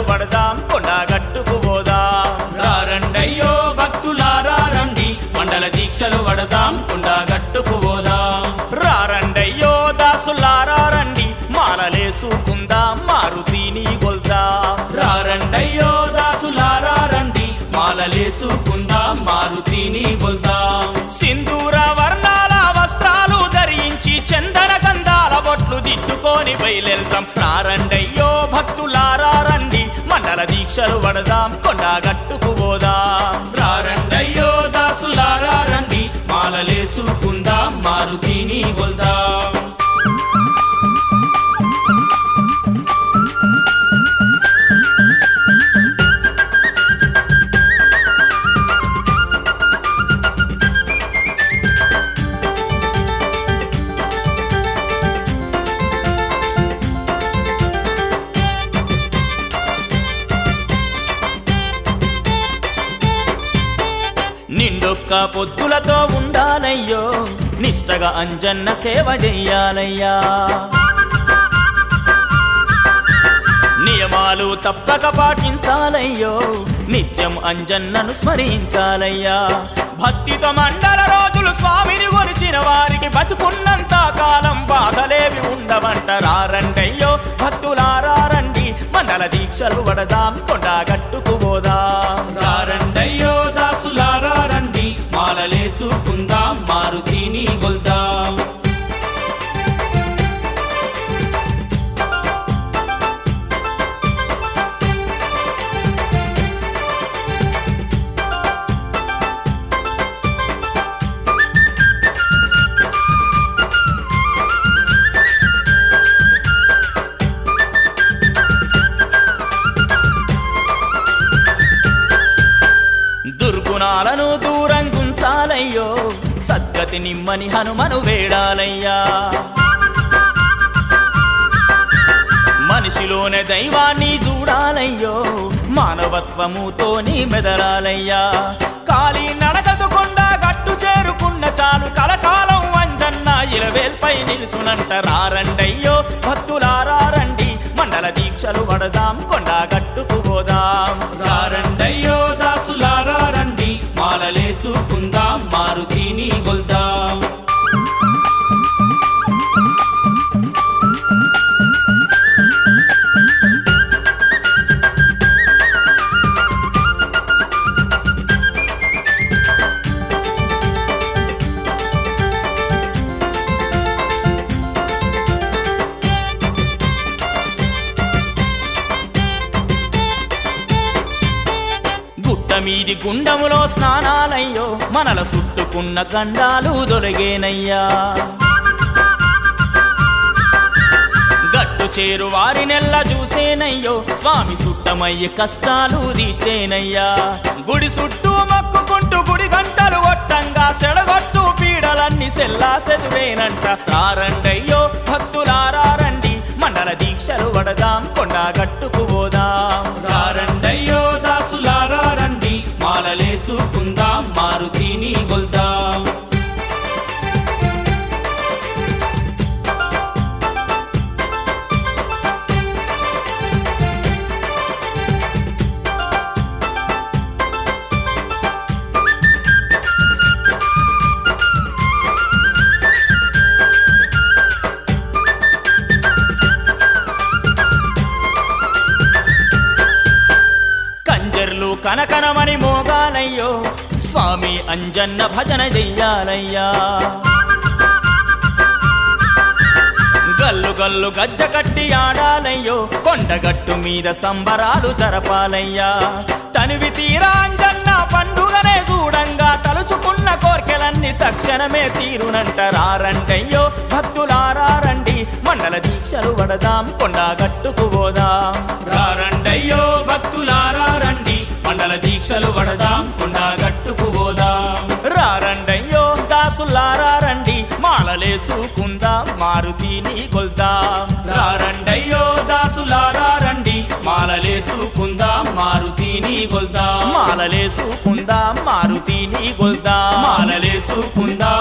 పడదాం కొండగట్టుకు పోదాం రారండయ్యో భక్తులారా రండి మండల దీక్షలు పడదాం కొండగట్టుకు పోదాం రారండయ్యో దాసులారా రండి మాలలేసుకుందాం మారుతిని గొల్దాం రారండయ్యో దాసులారా రండి మాలలేసుకుందాం మారుతిని గొల్దాం సింధూర వర్ణాల వస్త్రాలు ధరించి చందన గంధాల బొట్లు దిట్టుకొని బయలుదేళ్తాం రారండయ్యో భక్తులారా రండి మండల దీక్షలు పడదాం కొండగట్టుకు పోదాం రారండయ్యో దాసులారా రండి మాలలేసుకుందాం మారుతిని గొల్దాం నిండొక్క పొద్దులతో ఉండాలయ్యో నిష్టగా అంజన్న సేవ చెయ్యాలయ్యా నియమాలు తప్పక పాటించాలయ్యో నిత్యం అంజన్నను స్మరించాలయ్యా భక్తితో మండల రోజులు స్వామిని కొలిచిన వారికి బతుకున్నంత కాలం బాధలేవి ఉండవంట రారండయ్యో భక్తులారా రండి మండల దీక్షలు పడదాం కొండగట్టుకు పోదాం రారండయ్యో దాసులారా రండి మాలలేసుకుందాం మారుతిని గొల్దాం దుర్గుణాలను దూరం గుంచాలయ్యో సద్గతి నిమ్మని హనుమను వేడాలయ్యా మనిషిలోనే దైవాన్ని చూడాలయ్యో మానవత్వముతోని మెదలాలయ్యా కాలి నడకదు కొండ గట్టు చేరుకున్న చాలు కలకాలం వంజన్న ఇలవేల్పై నిలుచునంట రారండయ్యో భక్తులారా రండి మండల దీక్షలు పడదాం కొండ గట్టుకు పోదాం రారండయ్యో దాసులారా రండి మాలలేసుకుందాం మారుతిని గొల్దాం గుట్ట మీది గుండములో స్నానాలయ్యో మనల చుట్టుకున్న గండాలు దొరిగేనయ్యా గట్టు చేరు వారి నెల్ల చూసేనయ్యో స్వామి సుట్టమయ్యే కష్టాలు తీర్చేనయ్యా గుడి చుట్టూ మొక్కుకుంటూ గుడి గంటలు కొట్టంగా సెడగొట్టు పీడలన్నీ సెల్లా సెదువేనంట రారండయ్యో భక్తులారా రండి మండల దీక్షలు పడదాం కొండ గట్టుకు పోదాం రారండయ్యో దాసులారా రండి మాలలేసుకుందాం మారుతిని గొల్దాం కంజర్లు కనకనమని మోగాలయ్యో స్వామి అంజన్న భజన చెయ్యాలయ్యా గల్లు గల్లు గజ్జ కట్టి ఆడాలయ్యో కొండగట్టు మీద సంబరాలు జరపాలయ్యా తనివి తీరా అంజన్న పండుగనే చూడంగా తలుచుకున్న కోర్కెలన్నీ తక్షణమే తీరునంట రారంటయ్యో భక్తులారా రండి మండల దీక్షలు పడదాం కొండగట్టుకు పోదాం రారండయ్యో భక్తులారా రండి మండల దీక్షలు పడదాం కొండగట్టుకు పోదాం రారండయ్యో దాసులారా రండి మాలలేసుకుందాం మారుతిని కొల్దాం రారండయ్యో దాసులారా రండి మాలలేసుకుందాం మారుతిని గొల్దాం మాలలేసుకుందాం మారుతిని కొల్దాం మాలలేసుకుందాం